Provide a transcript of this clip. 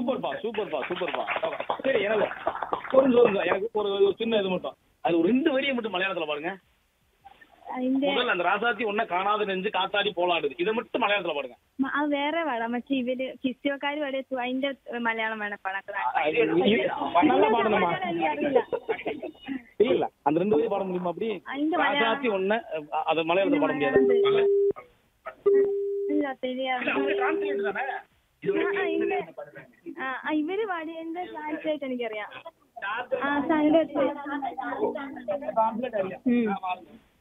சூப்பர்ப்பா சூப்பர்ப்பா சூப்பர்ப்பா சரி எனக்கு ஒரு நிமிஷம் எனக்கு ஒரு ஒரு சின்ன இது மட்டும் அது ஒரு ரெண்டு வரியை மட்டும் மலையாளத்துல பாருங்க இந்த முதல்ல அந்த ராசாத்தி ஒன்ன காணாத நெஞ்சு காத்தாடி போலாடுது இதை மட்டும் மலையாளத்துல பாருங்க മ- അത് വേറെ വേണം പക്ഷെ ഇവര് ക്രിസ്ത്യോക്കാര് പാടിയ അതിന്റെ മലയാളം വേണം പണക്ക് இது- இது- நல்லா பாடணுமா അറിയില്ല இல்ல இல்ல அந்த ரெண்டு வரி பாட முடியுமா அப்படி അതിന്റെ മലയാളം ராசாத்தி ஒன்ன அதை மலையாளத்துல பாட முடியாது ഇല്ല தெரியாது ആ, ആ, ഇല്ല. ആ, ആ, ഇവര് പാടിയതിന്റെ ട്രാൻസ്ലേറ്റ് എനിക്കറിയാം ആ സൈലൻസ്